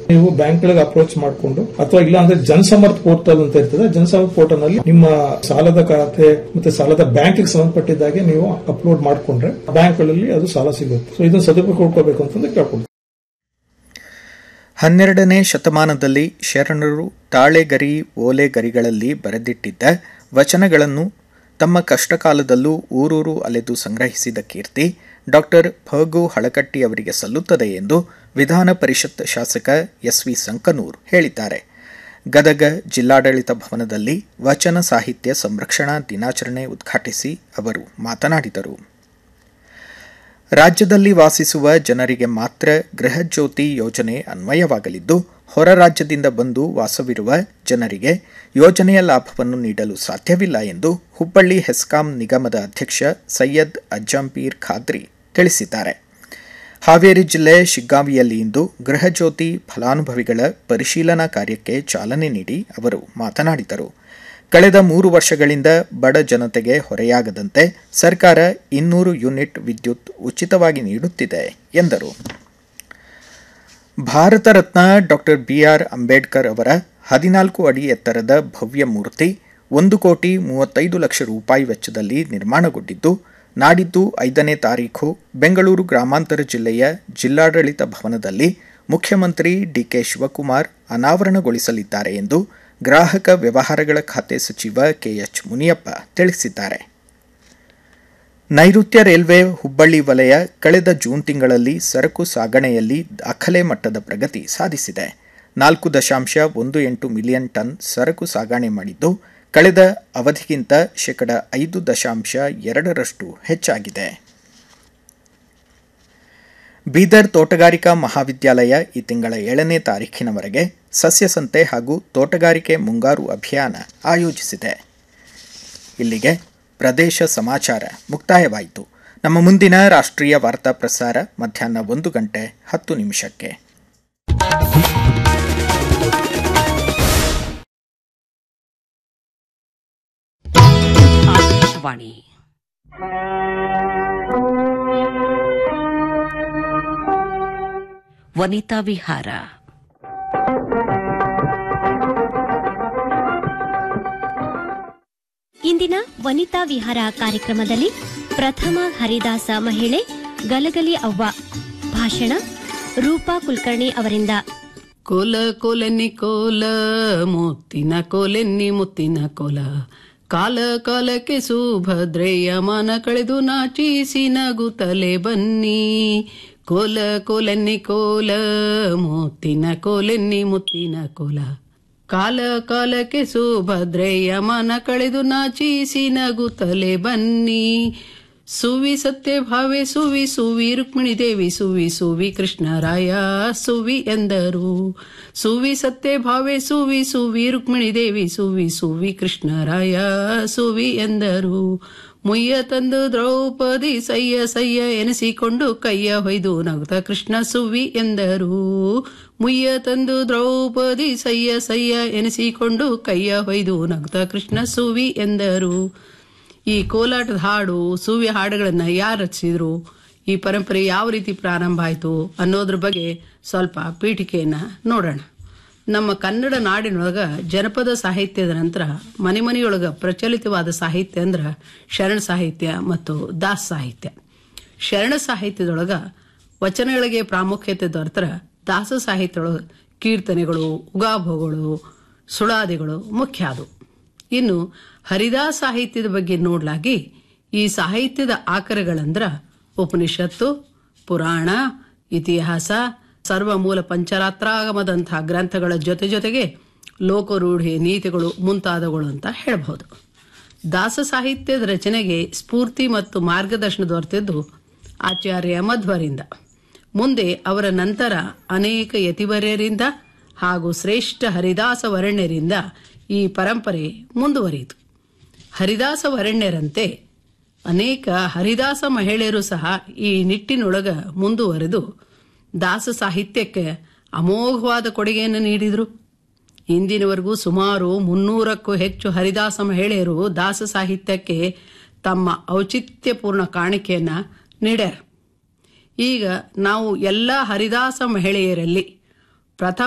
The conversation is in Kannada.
ನೀವು ಬ್ಯಾಂಕ್ಗಳಿಗೆ ಅಪ್ರೋಚ್ ಮಾಡಿಕೊಂಡು ಅಥವಾ ಇಲ್ಲ ಅಂದ್ರೆ ಜನಸಮರ್ಥ ಪೋರ್ಟಲ್ ಅಂತ ಇರ್ತದೆ ಜನಸಮರ್ಥ ಪೋರ್ಟಲ್ ನಲ್ಲಿ ನಿಮ್ಮ ಸಾಲದ ಖಾತೆ ಮತ್ತೆ ಸಾಲದ ಬ್ಯಾಂಕ್ ಸಂಬಂಧಪಟ್ಟಿದ್ದಾಗೆ ನೀವು ಅಪ್ಲೋಡ್ ಮಾಡ್ಕೊಂಡ್ರೆ ಬ್ಯಾಂಕ್ಗಳಲ್ಲಿ ಅದು ಸಾಲ ಸಿಗುತ್ತೆ ಸೊ ಇದನ್ನ ಸದುಪಯೋಗ ಕೊಡ್ಕೋಬೇಕು ಅಂತಂದ್ರೆ ಕೇಳ್ಕೊಂಡು ಹನ್ನೆರಡನೇ ಶತಮಾನದಲ್ಲಿ ಶರಣರು ತಾಳೆಗರಿ ಓಲೆಗರಿಗಳಲ್ಲಿ ಬರೆದಿಟ್ಟಿದ್ದ ವಚನಗಳನ್ನು ತಮ್ಮ ಕಷ್ಟಕಾಲದಲ್ಲೂ ಊರೂರು ಅಲೆದು ಸಂಗ್ರಹಿಸಿದ ಕೀರ್ತಿ ಡಾಕ್ಟರ್ ಫಗು ಹಳಕಟ್ಟಿ ಅವರಿಗೆ ಸಲ್ಲುತ್ತದೆ ಎಂದು ವಿಧಾನ ಪರಿಷತ್ ಶಾಸಕ ಎಸ್ವಿ ಸಂಕನೂರ್ ಹೇಳಿದ್ದಾರೆ ಗದಗ ಜಿಲ್ಲಾಡಳಿತ ಭವನದಲ್ಲಿ ವಚನ ಸಾಹಿತ್ಯ ಸಂರಕ್ಷಣಾ ದಿನಾಚರಣೆ ಉದ್ಘಾಟಿಸಿ ಅವರು ಮಾತನಾಡಿದರು ರಾಜ್ಯದಲ್ಲಿ ವಾಸಿಸುವ ಜನರಿಗೆ ಮಾತ್ರ ಗೃಹಜ್ಯೋತಿ ಯೋಜನೆ ಅನ್ವಯವಾಗಲಿದ್ದು ಹೊರ ರಾಜ್ಯದಿಂದ ಬಂದು ವಾಸವಿರುವ ಜನರಿಗೆ ಯೋಜನೆಯ ಲಾಭವನ್ನು ನೀಡಲು ಸಾಧ್ಯವಿಲ್ಲ ಎಂದು ಹುಬ್ಬಳ್ಳಿ ಹೆಸ್ಕಾಂ ನಿಗಮದ ಅಧ್ಯಕ್ಷ ಸೈಯದ್ ಅಜ್ಜಂಪೀರ್ ಖಾದ್ರಿ ತಿಳಿಸಿದ್ದಾರೆ ಹಾವೇರಿ ಜಿಲ್ಲೆ ಶಿಗ್ಗಾವಿಯಲ್ಲಿ ಇಂದು ಗೃಹಜ್ಯೋತಿ ಫಲಾನುಭವಿಗಳ ಪರಿಶೀಲನಾ ಕಾರ್ಯಕ್ಕೆ ಚಾಲನೆ ನೀಡಿ ಅವರು ಮಾತನಾಡಿದರು ಕಳೆದ ಮೂರು ವರ್ಷಗಳಿಂದ ಬಡ ಜನತೆಗೆ ಹೊರೆಯಾಗದಂತೆ ಸರ್ಕಾರ ಇನ್ನೂರು ಯೂನಿಟ್ ವಿದ್ಯುತ್ ಉಚಿತವಾಗಿ ನೀಡುತ್ತಿದೆ ಎಂದರು ಭಾರತ ರತ್ನ ಡಾಕ್ಟರ್ ಬಿಆರ್ ಅಂಬೇಡ್ಕರ್ ಅವರ ಹದಿನಾಲ್ಕು ಅಡಿ ಎತ್ತರದ ಭವ್ಯ ಮೂರ್ತಿ ಒಂದು ಕೋಟಿ ಮೂವತ್ತೈದು ಲಕ್ಷ ರೂಪಾಯಿ ವೆಚ್ಚದಲ್ಲಿ ನಿರ್ಮಾಣಗೊಂಡಿದ್ದು ನಾಡಿದ್ದು ಐದನೇ ತಾರೀಖು ಬೆಂಗಳೂರು ಗ್ರಾಮಾಂತರ ಜಿಲ್ಲೆಯ ಜಿಲ್ಲಾಡಳಿತ ಭವನದಲ್ಲಿ ಮುಖ್ಯಮಂತ್ರಿ ಡಿಕೆ ಶಿವಕುಮಾರ್ ಅನಾವರಣಗೊಳಿಸಲಿದ್ದಾರೆ ಎಂದು ಗ್ರಾಹಕ ವ್ಯವಹಾರಗಳ ಖಾತೆ ಸಚಿವ ಕೆಎಚ್ ಮುನಿಯಪ್ಪ ತಿಳಿಸಿದ್ದಾರೆ ನೈಋತ್ಯ ರೈಲ್ವೆ ಹುಬ್ಬಳ್ಳಿ ವಲಯ ಕಳೆದ ಜೂನ್ ತಿಂಗಳಲ್ಲಿ ಸರಕು ಸಾಗಣೆಯಲ್ಲಿ ದಾಖಲೆ ಮಟ್ಟದ ಪ್ರಗತಿ ಸಾಧಿಸಿದೆ ನಾಲ್ಕು ದಶಾಂಶ ಒಂದು ಎಂಟು ಮಿಲಿಯನ್ ಟನ್ ಸರಕು ಸಾಗಣೆ ಮಾಡಿದ್ದು ಕಳೆದ ಅವಧಿಗಿಂತ ಶೇಕಡ ಐದು ದಶಾಂಶ ಎರಡರಷ್ಟು ಹೆಚ್ಚಾಗಿದೆ ಬೀದರ್ ತೋಟಗಾರಿಕಾ ಮಹಾವಿದ್ಯಾಲಯ ಈ ತಿಂಗಳ ಏಳನೇ ತಾರೀಖಿನವರೆಗೆ ಸಸ್ಯ ಸಂತೆ ಹಾಗೂ ತೋಟಗಾರಿಕೆ ಮುಂಗಾರು ಅಭಿಯಾನ ಆಯೋಜಿಸಿದೆ ಇಲ್ಲಿಗೆ ಪ್ರದೇಶ ಸಮಾಚಾರ ಮುಕ್ತಾಯವಾಯಿತು ನಮ್ಮ ಮುಂದಿನ ರಾಷ್ಟ್ರೀಯ ವಾರ್ತಾ ಪ್ರಸಾರ ಮಧ್ಯಾಹ್ನ ಒಂದು ಗಂಟೆ ಹತ್ತು ನಿಮಿಷಕ್ಕೆ ಆಕಾಶವಾಣಿ ವನಿತಾ ವಿಹಾರ ಇಂದಿನ ವನಿತಾ ವಿಹಾರ ಕಾರ್ಯಕ್ರಮದಲ್ಲಿ ಪ್ರಥಮ ಹರಿದಾಸ ಮಹಿಳೆ ಗಲಗಲಿ ಅವ್ವ ಭಾಷಣ ರೂಪಾ ಕುಲಕರ್ಣಿ ಅವರಿಂದ ಕೋಲ ಕೋಲೆನ್ನಿ ಕೋಲ ಮುತ್ತಿನ ಕೋಲೆನ್ನಿ ಮುತ್ತಿನ ಕೋಲ ಕಾಲ ಕಾಲಕ್ಕೆ ಸುಭದ್ರೆಯ ಮನ ಕಳೆದು ನಾಚಿಸಿ ನಗುತ್ತಲೆ ಬನ್ನಿ ಕೋಲ ಕೋಲೆನ್ನಿ ಕೋಲ ಮುತ್ತಿನ ಕೋಲೆನ್ನಿ ಮುತ್ತಿನ ಕೋಲ ಕಾಲ ಕಾಲಕ್ಕೆ ಸುಭದ್ರೆಯ ಮನ ಕಳೆದು ನಾಚಿಸಿ ನಗುತ್ತಲೆ ಬನ್ನಿ ಸುವಿ ಸತ್ಯ ಭಾವೆ ಸುವಿ ಸುವಿ ರುಕ್ಮಿಣಿ ದೇವಿ ಸುವಿ ಸುವಿ ಕೃಷ್ಣರಾಯ ಸುವಿ ಎಂದರು ಸುವಿ ಸತ್ಯ ಭಾವೆ ಸುವಿ ಸುವಿ ರುಕ್ಮಿಣಿ ದೇವಿ ಸುವಿ ಸುವಿ ಕೃಷ್ಣರಾಯ ಸುವಿ ಎಂದರು ಮುಯ್ಯ ತಂದು ದ್ರೌಪದಿ ಸಯ್ಯ ಸಯ್ಯ ಎನಿಸಿಕೊಂಡು ಕೈಯ ಹೊಯ್ದು ನಗುತ್ತ ಕೃಷ್ಣ ಸುವಿ ಎಂದರು ಮುಯ್ಯ ತಂದು ದ್ರೌಪದಿ ಸಯ್ಯ ಸಯ್ಯ ಎನಿಸಿಕೊಂಡು ಕೈಯ ಹೊಯ್ದು ನಗುತ್ತ ಕೃಷ್ಣ ಸುವಿ ಎಂದರು ಈ ಕೋಲಾಟದ ಹಾಡು ಸುವಿ ಹಾಡುಗಳನ್ನ ಯಾರು ರಚಿಸಿದ್ರು ಈ ಪರಂಪರೆ ಯಾವ ರೀತಿ ಪ್ರಾರಂಭ ಆಯಿತು ಅನ್ನೋದ್ರ ಬಗ್ಗೆ ಸ್ವಲ್ಪ ಪೀಠಿಕೆಯನ್ನ ನೋಡೋಣ ನಮ್ಮ ಕನ್ನಡ ನಾಡಿನೊಳಗ ಜನಪದ ಸಾಹಿತ್ಯದ ನಂತರ ಮನೆ ಮನೆಯೊಳಗ ಪ್ರಚಲಿತವಾದ ಸಾಹಿತ್ಯ ಅಂದ್ರ ಶರಣ ಸಾಹಿತ್ಯ ಮತ್ತು ದಾಸ್ ಸಾಹಿತ್ಯ ಶರಣ ಸಾಹಿತ್ಯದೊಳಗ ವಚನಗಳಿಗೆ ಪ್ರಾಮುಖ್ಯತೆ ದೊರೆತರ ದಾಸ ಸಾಹಿತ್ಯದೊಳಗ ಕೀರ್ತನೆಗಳು ಉಗಾಭೋಗಳು ಸುಳಾದಿಗಳು ಮುಖ್ಯ ಅದು ಇನ್ನು ಹರಿದಾಸ್ ಸಾಹಿತ್ಯದ ಬಗ್ಗೆ ನೋಡ್ಲಾಗಿ ಈ ಸಾಹಿತ್ಯದ ಆಕರಗಳಂದ್ರ ಉಪನಿಷತ್ತು ಪುರಾಣ ಇತಿಹಾಸ ಸರ್ವ ಮೂಲ ಪಂಚರಾತ್ರಾಗಮದಂತಹ ಗ್ರಂಥಗಳ ಜೊತೆ ಜೊತೆಗೆ ಲೋಕರೂಢಿ ನೀತಿಗಳು ಮುಂತಾದವುಗಳು ಅಂತ ಹೇಳಬಹುದು ದಾಸ ಸಾಹಿತ್ಯದ ರಚನೆಗೆ ಸ್ಫೂರ್ತಿ ಮತ್ತು ಮಾರ್ಗದರ್ಶನ ದೊರೆತಿದ್ದು ಆಚಾರ್ಯ ಮಧ್ವರಿಂದ ಮುಂದೆ ಅವರ ನಂತರ ಅನೇಕ ಯತಿವರ್ಯರಿಂದ ಹಾಗೂ ಶ್ರೇಷ್ಠ ಹರಿದಾಸ ವರಣ್ಯರಿಂದ ಈ ಪರಂಪರೆ ಮುಂದುವರಿಯಿತು ಹರಿದಾಸ ವರಣ್ಯರಂತೆ ಅನೇಕ ಹರಿದಾಸ ಮಹಿಳೆಯರು ಸಹ ಈ ನಿಟ್ಟಿನೊಳಗ ಮುಂದುವರೆದು ದಾಸ ಸಾಹಿತ್ಯಕ್ಕೆ ಅಮೋಘವಾದ ಕೊಡುಗೆಯನ್ನು ನೀಡಿದರು ಇಂದಿನವರೆಗೂ ಸುಮಾರು ಮುನ್ನೂರಕ್ಕೂ ಹೆಚ್ಚು ಹರಿದಾಸ ಮಹಿಳೆಯರು ದಾಸ ಸಾಹಿತ್ಯಕ್ಕೆ ತಮ್ಮ ಔಚಿತ್ಯಪೂರ್ಣ ಕಾಣಿಕೆಯನ್ನ ನೀಡ್ಯಾರ ಈಗ ನಾವು ಎಲ್ಲ ಹರಿದಾಸ ಮಹಿಳೆಯರಲ್ಲಿ ಪ್ರಥಮ